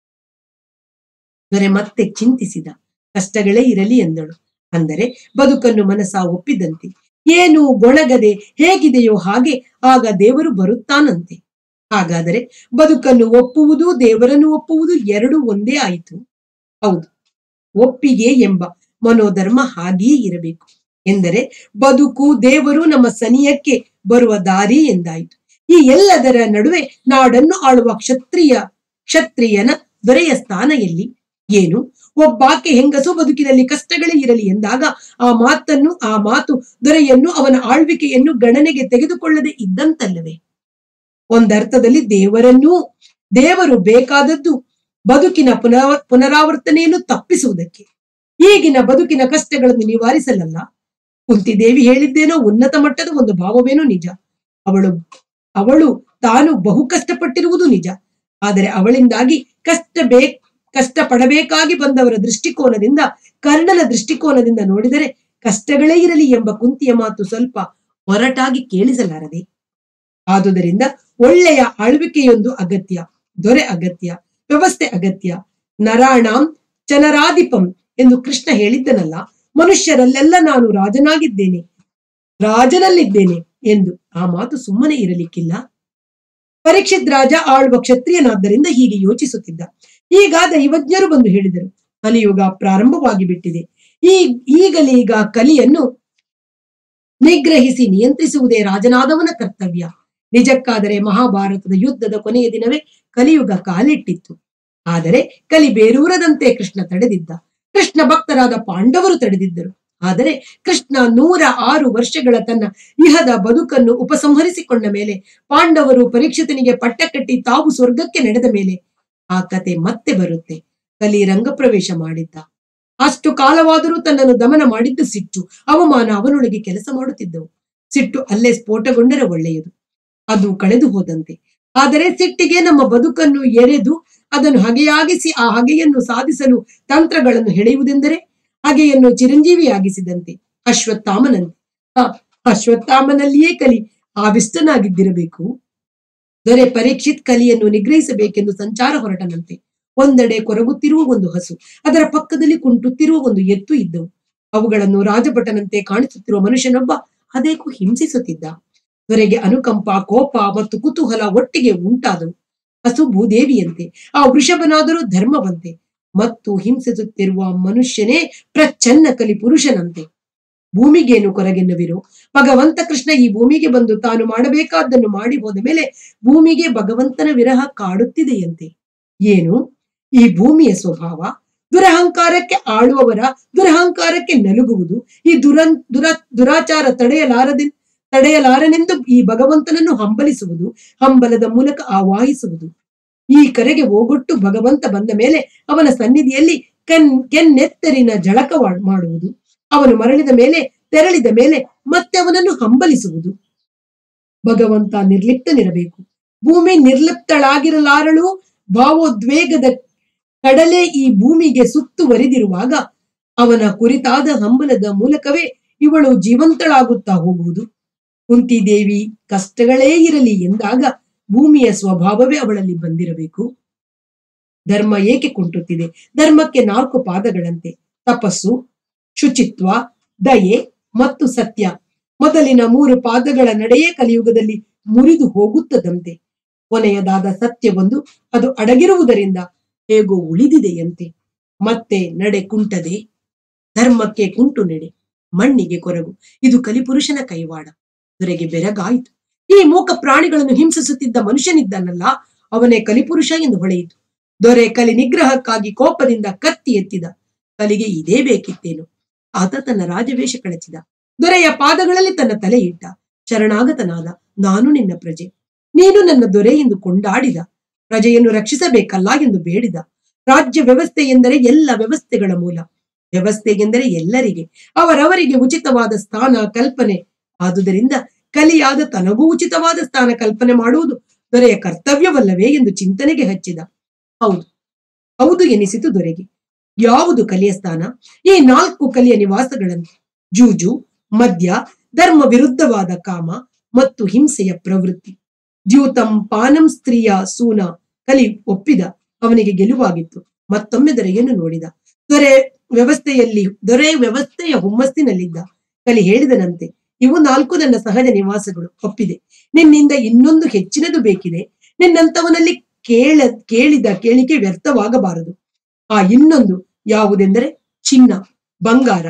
ದೊರೆ ಮತ್ತೆ ಚಿಂತಿಸಿದ ಕಷ್ಟಗಳೇ ಇರಲಿ ಎಂದಳು ಅಂದರೆ ಬದುಕನ್ನು ಮನಸ್ಸ ಒಪ್ಪಿದಂತೆ ಏನು ಗೊಣಗದೆ ಹೇಗಿದೆಯೋ ಹಾಗೆ ಆಗ ದೇವರು ಬರುತ್ತಾನಂತೆ ಹಾಗಾದರೆ ಬದುಕನ್ನು ಒಪ್ಪುವುದು ದೇವರನ್ನು ಒಪ್ಪುವುದು ಎರಡೂ ಒಂದೇ ಆಯಿತು ಹೌದು ಒಪ್ಪಿಗೆ ಎಂಬ ಮನೋಧರ್ಮ ಹಾಗೆಯೇ ಇರಬೇಕು ಎಂದರೆ ಬದುಕು ದೇವರು ನಮ್ಮ ಸನಿಯಕ್ಕೆ ಬರುವ ದಾರಿ ಎಂದಾಯಿತು ಈ ಎಲ್ಲದರ ನಡುವೆ ನಾಡನ್ನು ಆಳುವ ಕ್ಷತ್ರಿಯ ಕ್ಷತ್ರಿಯನ ದೊರೆಯ ಸ್ಥಾನ ಎಲ್ಲಿ ಏನು ಒಬ್ಬಾಕೆ ಹೆಂಗಸು ಬದುಕಿನಲ್ಲಿ ಕಷ್ಟಗಳೇ ಇರಲಿ ಎಂದಾಗ ಆ ಮಾತನ್ನು ಆ ಮಾತು ದೊರೆಯನ್ನು ಅವನ ಆಳ್ವಿಕೆಯನ್ನು ಗಣನೆಗೆ ತೆಗೆದುಕೊಳ್ಳದೆ ಇದ್ದಂತಲ್ಲವೇ ಒಂದರ್ಥದಲ್ಲಿ ದೇವರನ್ನೂ ದೇವರು ಬೇಕಾದದ್ದು ಬದುಕಿನ ಪುನರ ಪುನರಾವರ್ತನೆಯನ್ನು ತಪ್ಪಿಸುವುದಕ್ಕೆ ಈಗಿನ ಬದುಕಿನ ಕಷ್ಟಗಳನ್ನು ನಿವಾರಿಸಲಲ್ಲ ಕುಂತಿದೇವಿ ಹೇಳಿದ್ದೇನೋ ಉನ್ನತ ಮಟ್ಟದ ಒಂದು ಭಾವವೇನೋ ನಿಜ ಅವಳು ಅವಳು ತಾನು ಬಹು ಕಷ್ಟಪಟ್ಟಿರುವುದು ನಿಜ ಆದರೆ ಅವಳಿಂದಾಗಿ ಕಷ್ಟ ಬೇ ಕಷ್ಟ ಪಡಬೇಕಾಗಿ ಬಂದವರ ದೃಷ್ಟಿಕೋನದಿಂದ ಕರ್ಣನ ದೃಷ್ಟಿಕೋನದಿಂದ ನೋಡಿದರೆ ಕಷ್ಟಗಳೇ ಇರಲಿ ಎಂಬ ಕುಂತಿಯ ಮಾತು ಸ್ವಲ್ಪ ಹೊರಟಾಗಿ ಕೇಳಿಸಲಾರದೆ ಆದುದರಿಂದ ಒಳ್ಳೆಯ ಆಳ್ವಿಕೆಯೊಂದು ಅಗತ್ಯ ದೊರೆ ಅಗತ್ಯ ವ್ಯವಸ್ಥೆ ಅಗತ್ಯ ನರಾಣಾಂ ಚನರಾಧಿಪಂ ಎಂದು ಕೃಷ್ಣ ಹೇಳಿದ್ದನಲ್ಲ ಮನುಷ್ಯರಲ್ಲೆಲ್ಲ ನಾನು ರಾಜನಾಗಿದ್ದೇನೆ ರಾಜನಲ್ಲಿದ್ದೇನೆ ಎಂದು ಆ ಮಾತು ಸುಮ್ಮನೆ ಇರಲಿಕ್ಕಿಲ್ಲ ಪರೀಕ್ಷಿತ್ ರಾಜ ಆಳುವ ಕ್ಷತ್ರಿಯನಾದ್ದರಿಂದ ಹೀಗೆ ಯೋಚಿಸುತ್ತಿದ್ದ ಈಗ ದೈವಜ್ಞರು ಬಂದು ಹೇಳಿದರು ಕಲಿಯುಗ ಪ್ರಾರಂಭವಾಗಿ ಬಿಟ್ಟಿದೆ ಈ ಈಗಲೀಗ ಕಲಿಯನ್ನು ನಿಗ್ರಹಿಸಿ ನಿಯಂತ್ರಿಸುವುದೇ ರಾಜನಾದವನ ಕರ್ತವ್ಯ ನಿಜಕ್ಕಾದರೆ ಮಹಾಭಾರತದ ಯುದ್ಧದ ಕೊನೆಯ ದಿನವೇ ಕಲಿಯುಗ ಕಾಲಿಟ್ಟಿತ್ತು ಆದರೆ ಕಲಿ ಬೇರೂರದಂತೆ ಕೃಷ್ಣ ತಡೆದಿದ್ದ ಕೃಷ್ಣ ಭಕ್ತರಾದ ಪಾಂಡವರು ತಡೆದಿದ್ದರು ಆದರೆ ಕೃಷ್ಣ ನೂರ ಆರು ವರ್ಷಗಳ ತನ್ನ ಇಹದ ಬದುಕನ್ನು ಉಪಸಂಹರಿಸಿಕೊಂಡ ಮೇಲೆ ಪಾಂಡವರು ಪರೀಕ್ಷಿತನಿಗೆ ಪಟ್ಟ ಕಟ್ಟಿ ತಾವು ಸ್ವರ್ಗಕ್ಕೆ ನಡೆದ ಮೇಲೆ ಆ ಕತೆ ಮತ್ತೆ ಬರುತ್ತೆ ಕಲಿ ರಂಗಪ್ರವೇಶ ಮಾಡಿದ್ದ ಅಷ್ಟು ಕಾಲವಾದರೂ ತನ್ನನ್ನು ದಮನ ಮಾಡಿದ್ದು ಸಿಟ್ಟು ಅವಮಾನ ಅವನೊಳಗೆ ಕೆಲಸ ಮಾಡುತ್ತಿದ್ದವು ಸಿಟ್ಟು ಅಲ್ಲೇ ಸ್ಫೋಟಗೊಂಡರೆ ಒಳ್ಳೆಯದು ಅದು ಕಳೆದು ಹೋದಂತೆ ಆದರೆ ಸಿಟ್ಟಿಗೆ ನಮ್ಮ ಬದುಕನ್ನು ಎರೆದು ಅದನ್ನು ಹಗೆಯಾಗಿಸಿ ಆ ಹಗೆಯನ್ನು ಸಾಧಿಸಲು ತಂತ್ರಗಳನ್ನು ಹೆಳೆಯುವುದೆಂದರೆ ಹಗೆಯನ್ನು ಚಿರಂಜೀವಿಯಾಗಿಸಿದಂತೆ ಅಶ್ವತ್ಥಾಮನಂತೆ ಹ, ಅಶ್ವತ್ಥಾಮನಲ್ಲಿಯೇ ಕಲಿ ಆವಿಷ್ಟನಾಗಿದ್ದಿರಬೇಕು ದೊರೆ ಪರೀಕ್ಷಿತ್ ಕಲಿಯನ್ನು ನಿಗ್ರಹಿಸಬೇಕೆಂದು ಸಂಚಾರ ಹೊರಟನಂತೆ ಒಂದೆಡೆ ಕೊರಗುತ್ತಿರುವ ಒಂದು ಹಸು ಅದರ ಪಕ್ಕದಲ್ಲಿ ಕುಂಟುತ್ತಿರುವ ಒಂದು ಎತ್ತು ಇದ್ದವು ಅವುಗಳನ್ನು ರಾಜಭಟನಂತೆ ಕಾಣಿಸುತ್ತಿರುವ ಮನುಷ್ಯನೊಬ್ಬ ಅದೇಕು ಹಿಂಸಿಸುತ್ತಿದ್ದ ದೊರೆಗೆ ಅನುಕಂಪ ಕೋಪ ಮತ್ತು ಕುತೂಹಲ ಒಟ್ಟಿಗೆ ಉಂಟಾದವು ಹಸು ಭೂದೇವಿಯಂತೆ ಆ ವೃಷಭನಾದರೂ ಧರ್ಮವಂತೆ ಮತ್ತು ಹಿಂಸಿಸುತ್ತಿರುವ ಮನುಷ್ಯನೇ ಪ್ರಚ್ಛನ್ನ ಕಲಿ ಪುರುಷನಂತೆ ಭೂಮಿಗೇನು ಕೊರಗೆನ್ನುವಿರೋ ಭಗವಂತ ಕೃಷ್ಣ ಈ ಭೂಮಿಗೆ ಬಂದು ತಾನು ಮಾಡಬೇಕಾದ್ದನ್ನು ಮಾಡಿ ಹೋದ ಮೇಲೆ ಭೂಮಿಗೆ ಭಗವಂತನ ವಿರಹ ಕಾಡುತ್ತಿದೆಯಂತೆ ಏನು ಈ ಭೂಮಿಯ ಸ್ವಭಾವ ದುರಹಂಕಾರಕ್ಕೆ ಆಳುವವರ ದುರಹಂಕಾರಕ್ಕೆ ನಲುಗುವುದು ಈ ದುರನ್ ದುರ ದುರಾಚಾರ ತಡೆಯಲಾರದೆ ತಡೆಯಲಾರನೆಂದು ಈ ಭಗವಂತನನ್ನು ಹಂಬಲಿಸುವುದು ಹಂಬಲದ ಮೂಲಕ ಆವಾಹಿಸುವುದು ಈ ಕರೆಗೆ ಹೋಗೊಟ್ಟು ಭಗವಂತ ಬಂದ ಮೇಲೆ ಅವನ ಸನ್ನಿಧಿಯಲ್ಲಿ ಕೆನ್ ಕೆನ್ನೆತ್ತರಿನ ಜಳಕ ಮಾಡುವುದು ಅವನು ಮರಳಿದ ಮೇಲೆ ತೆರಳಿದ ಮೇಲೆ ಮತ್ತೆ ಅವನನ್ನು ಹಂಬಲಿಸುವುದು ಭಗವಂತ ನಿರ್ಲಿಪ್ತನಿರಬೇಕು ಭೂಮಿ ನಿರ್ಲಿಪ್ತಳಾಗಿರಲಾರಳು ಭಾವೋದ್ವೇಗದ ಕಡಲೆ ಈ ಭೂಮಿಗೆ ಸುತ್ತುವರಿದಿರುವಾಗ ಅವನ ಕುರಿತಾದ ಹಂಬಲದ ಮೂಲಕವೇ ಇವಳು ಜೀವಂತಳಾಗುತ್ತಾ ಹೋಗುವುದು ಕುಂತಿದೇವಿ ಕಷ್ಟಗಳೇ ಇರಲಿ ಎಂದಾಗ ಭೂಮಿಯ ಸ್ವಭಾವವೇ ಅವಳಲ್ಲಿ ಬಂದಿರಬೇಕು ಧರ್ಮ ಏಕೆ ಕುಂಟುತ್ತಿದೆ ಧರ್ಮಕ್ಕೆ ನಾಲ್ಕು ಪಾದಗಳಂತೆ ತಪಸ್ಸು ಶುಚಿತ್ವ ದಯೆ ಮತ್ತು ಸತ್ಯ ಮೊದಲಿನ ಮೂರು ಪಾದಗಳ ನಡೆಯೇ ಕಲಿಯುಗದಲ್ಲಿ ಮುರಿದು ಹೋಗುತ್ತದಂತೆ ಕೊನೆಯದಾದ ಸತ್ಯವೊಂದು ಅದು ಅಡಗಿರುವುದರಿಂದ ಹೇಗೋ ಉಳಿದಿದೆಯಂತೆ ಮತ್ತೆ ನಡೆ ಕುಂಟದೆ ಧರ್ಮಕ್ಕೆ ಕುಂಟು ನಡೆ ಮಣ್ಣಿಗೆ ಕೊರಗು ಇದು ಕಲಿಪುರುಷನ ಕೈವಾಡ ದೊರೆಗೆ ಬೆರಗಾಯಿತು ಈ ಮೂಕ ಪ್ರಾಣಿಗಳನ್ನು ಹಿಂಸಿಸುತ್ತಿದ್ದ ಮನುಷ್ಯನಿದ್ದಾನಲ್ಲ ಅವನೇ ಕಲಿಪುರುಷ ಎಂದು ಹೊಳೆಯಿತು ದೊರೆ ಕಲಿ ನಿಗ್ರಹಕ್ಕಾಗಿ ಕೋಪದಿಂದ ಕತ್ತಿ ಎತ್ತಿದ ಕಲಿಗೆ ಇದೇ ಬೇಕಿತ್ತೇನು ಆತ ತನ್ನ ರಾಜವೇಷ ಕಳಚಿದ ದೊರೆಯ ಪಾದಗಳಲ್ಲಿ ತನ್ನ ತಲೆ ಇಟ್ಟ ಶರಣಾಗತನಾದ ನಾನು ನಿನ್ನ ಪ್ರಜೆ ನೀನು ನನ್ನ ದೊರೆ ಎಂದು ಕೊಂಡಾಡಿದ ಪ್ರಜೆಯನ್ನು ರಕ್ಷಿಸಬೇಕಲ್ಲ ಎಂದು ಬೇಡಿದ ರಾಜ್ಯ ವ್ಯವಸ್ಥೆ ಎಂದರೆ ಎಲ್ಲ ವ್ಯವಸ್ಥೆಗಳ ಮೂಲ ವ್ಯವಸ್ಥೆ ಎಂದರೆ ಎಲ್ಲರಿಗೆ ಅವರವರಿಗೆ ಉಚಿತವಾದ ಸ್ಥಾನ ಕಲ್ಪನೆ ಆದುದರಿಂದ ಕಲಿಯಾದ ತನಗೂ ಉಚಿತವಾದ ಸ್ಥಾನ ಕಲ್ಪನೆ ಮಾಡುವುದು ದೊರೆಯ ಕರ್ತವ್ಯವಲ್ಲವೇ ಎಂದು ಚಿಂತನೆಗೆ ಹಚ್ಚಿದ ಹೌದು ಹೌದು ಎನಿಸಿತು ದೊರೆಗೆ ಯಾವುದು ಕಲಿಯ ಸ್ಥಾನ ಈ ನಾಲ್ಕು ಕಲಿಯ ನಿವಾಸಗಳಂತೆ ಜೂಜು ಮದ್ಯ ಧರ್ಮ ವಿರುದ್ಧವಾದ ಕಾಮ ಮತ್ತು ಹಿಂಸೆಯ ಪ್ರವೃತ್ತಿ ದ್ಯೂತಂ ಪಾನಂ ಸ್ತ್ರೀಯ ಸೂನ ಕಲಿ ಒಪ್ಪಿದ ಅವನಿಗೆ ಗೆಲುವಾಗಿತ್ತು ಮತ್ತೊಮ್ಮೆ ದೊರೆಯನ್ನು ನೋಡಿದ ದೊರೆ ವ್ಯವಸ್ಥೆಯಲ್ಲಿ ದೊರೆ ವ್ಯವಸ್ಥೆಯ ಹುಮ್ಮಸ್ಸಿನಲ್ಲಿದ್ದ ಕಲಿ ಹೇಳಿದನಂತೆ ಇವು ನಾಲ್ಕು ನನ್ನ ಸಹಜ ನಿವಾಸಗಳು ಒಪ್ಪಿದೆ ನಿನ್ನಿಂದ ಇನ್ನೊಂದು ಹೆಚ್ಚಿನದು ಬೇಕಿದೆ ನಿನ್ನಂತವನಲ್ಲಿ ಕೇಳ ಕೇಳಿದ ಕೇಳಿಕೆ ವ್ಯರ್ಥವಾಗಬಾರದು ಆ ಇನ್ನೊಂದು ಯಾವುದೆಂದರೆ ಚಿನ್ನ ಬಂಗಾರ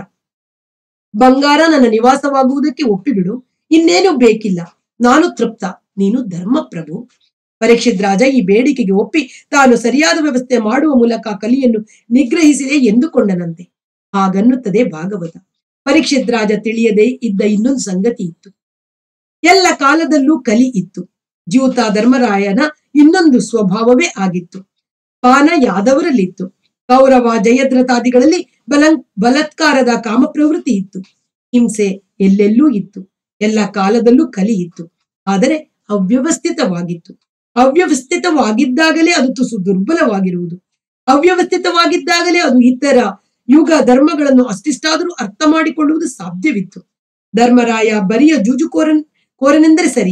ಬಂಗಾರ ನನ್ನ ನಿವಾಸವಾಗುವುದಕ್ಕೆ ಒಪ್ಪಿಬಿಡು ಇನ್ನೇನು ಬೇಕಿಲ್ಲ ನಾನು ತೃಪ್ತ ನೀನು ಧರ್ಮಪ್ರಭು ಪರೀಕ್ಷಿತ್ ರಾಜ ಈ ಬೇಡಿಕೆಗೆ ಒಪ್ಪಿ ತಾನು ಸರಿಯಾದ ವ್ಯವಸ್ಥೆ ಮಾಡುವ ಮೂಲಕ ಕಲಿಯನ್ನು ನಿಗ್ರಹಿಸಿದೆ ಎಂದುಕೊಂಡನಂತೆ ಹಾಗನ್ನುತ್ತದೆ ಭಾಗವತ ಪರೀಕ್ಷಿತ್ ರಾಜ ತಿಳಿಯದೆ ಇದ್ದ ಇನ್ನೊಂದು ಸಂಗತಿ ಇತ್ತು ಎಲ್ಲ ಕಾಲದಲ್ಲೂ ಕಲಿ ಇತ್ತು ಜ್ಯೂತ ಧರ್ಮರಾಯನ ಇನ್ನೊಂದು ಸ್ವಭಾವವೇ ಆಗಿತ್ತು ಪಾನ ಯಾದವರಲ್ಲಿತ್ತು ಕೌರವ ಜಯದ್ರಥಾದಿಗಳಲ್ಲಿ ಬಲಂ ಬಲತ್ಕಾರದ ಕಾಮ ಪ್ರವೃತ್ತಿ ಇತ್ತು ಹಿಂಸೆ ಎಲ್ಲೆಲ್ಲೂ ಇತ್ತು ಎಲ್ಲ ಕಾಲದಲ್ಲೂ ಕಲಿ ಇತ್ತು ಆದರೆ ಅವ್ಯವಸ್ಥಿತವಾಗಿತ್ತು ಅವ್ಯವಸ್ಥಿತವಾಗಿದ್ದಾಗಲೇ ಅದು ತುಸು ದುರ್ಬಲವಾಗಿರುವುದು ಅವ್ಯವಸ್ಥಿತವಾಗಿದ್ದಾಗಲೇ ಅದು ಇತರ ಯುಗ ಧರ್ಮಗಳನ್ನು ಅಷ್ಟಿಷ್ಟಾದರೂ ಅರ್ಥ ಮಾಡಿಕೊಳ್ಳುವುದು ಸಾಧ್ಯವಿತ್ತು ಧರ್ಮರಾಯ ಬರಿಯ ಜೂಜುಕೋರನ್ ಕೋರನೆಂದರೆ ಸರಿಯೇ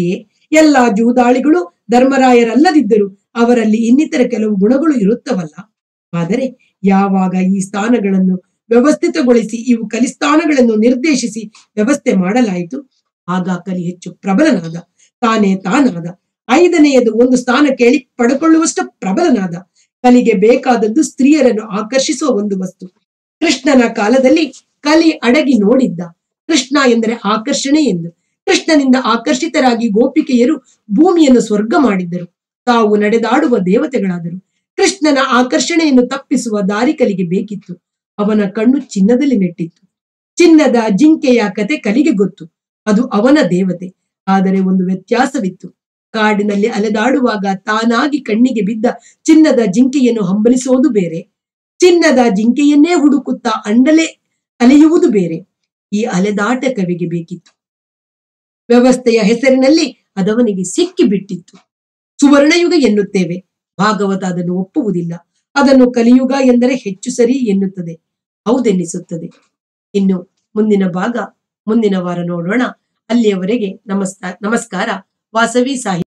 ಎಲ್ಲಾ ಜೂದಾಳಿಗಳು ಧರ್ಮರಾಯರಲ್ಲದಿದ್ದರು ಅವರಲ್ಲಿ ಇನ್ನಿತರ ಕೆಲವು ಗುಣಗಳು ಇರುತ್ತವಲ್ಲ ಆದರೆ ಯಾವಾಗ ಈ ಸ್ಥಾನಗಳನ್ನು ವ್ಯವಸ್ಥಿತಗೊಳಿಸಿ ಇವು ಕಲಿಸ್ಥಾನಗಳನ್ನು ನಿರ್ದೇಶಿಸಿ ವ್ಯವಸ್ಥೆ ಮಾಡಲಾಯಿತು ಆಗ ಕಲಿ ಹೆಚ್ಚು ಪ್ರಬಲನಾದ ತಾನೇ ತಾನಾದ ಐದನೆಯದು ಒಂದು ಸ್ಥಾನ ಕೇಳಿ ಪಡ್ಕೊಳ್ಳುವಷ್ಟು ಪ್ರಬಲನಾದ ಕಲಿಗೆ ಬೇಕಾದದ್ದು ಸ್ತ್ರೀಯರನ್ನು ಆಕರ್ಷಿಸುವ ಒಂದು ವಸ್ತು ಕೃಷ್ಣನ ಕಾಲದಲ್ಲಿ ಕಲಿ ಅಡಗಿ ನೋಡಿದ್ದ ಕೃಷ್ಣ ಎಂದರೆ ಆಕರ್ಷಣೆ ಎಂದು ಕೃಷ್ಣನಿಂದ ಆಕರ್ಷಿತರಾಗಿ ಗೋಪಿಕೆಯರು ಭೂಮಿಯನ್ನು ಸ್ವರ್ಗ ಮಾಡಿದ್ದರು ತಾವು ನಡೆದಾಡುವ ದೇವತೆಗಳಾದರು ಕೃಷ್ಣನ ಆಕರ್ಷಣೆಯನ್ನು ತಪ್ಪಿಸುವ ದಾರಿ ಕಲಿಗೆ ಬೇಕಿತ್ತು ಅವನ ಕಣ್ಣು ಚಿನ್ನದಲ್ಲಿ ನೆಟ್ಟಿತ್ತು ಚಿನ್ನದ ಜಿಂಕೆಯ ಕತೆ ಕಲಿಗೆ ಗೊತ್ತು ಅದು ಅವನ ದೇವತೆ ಆದರೆ ಒಂದು ವ್ಯತ್ಯಾಸವಿತ್ತು ಕಾಡಿನಲ್ಲಿ ಅಲೆದಾಡುವಾಗ ತಾನಾಗಿ ಕಣ್ಣಿಗೆ ಬಿದ್ದ ಚಿನ್ನದ ಜಿಂಕೆಯನ್ನು ಹಂಬಲಿಸುವುದು ಬೇರೆ ಚಿನ್ನದ ಜಿಂಕೆಯನ್ನೇ ಹುಡುಕುತ್ತಾ ಅಂಡಲೆ ಅಲೆಯುವುದು ಬೇರೆ ಈ ಅಲೆದಾಟ ಕವಿಗೆ ಬೇಕಿತ್ತು ವ್ಯವಸ್ಥೆಯ ಹೆಸರಿನಲ್ಲಿ ಅದವನಿಗೆ ಸಿಕ್ಕಿ ಬಿಟ್ಟಿತ್ತು ಸುವರ್ಣಯುಗ ಎನ್ನುತ್ತೇವೆ ಭಾಗವತ ಅದನ್ನು ಒಪ್ಪುವುದಿಲ್ಲ ಅದನ್ನು ಕಲಿಯುಗ ಎಂದರೆ ಹೆಚ್ಚು ಸರಿ ಎನ್ನುತ್ತದೆ ಹೌದೆನ್ನಿಸುತ್ತದೆ ಇನ್ನು ಮುಂದಿನ ಭಾಗ ಮುಂದಿನ ವಾರ ನೋಡೋಣ ಅಲ್ಲಿಯವರೆಗೆ ನಮಸ್ಕಾರ ನಮಸ್ಕಾರ ವಾಸವಿ ಸಾಹಿತ್ಯ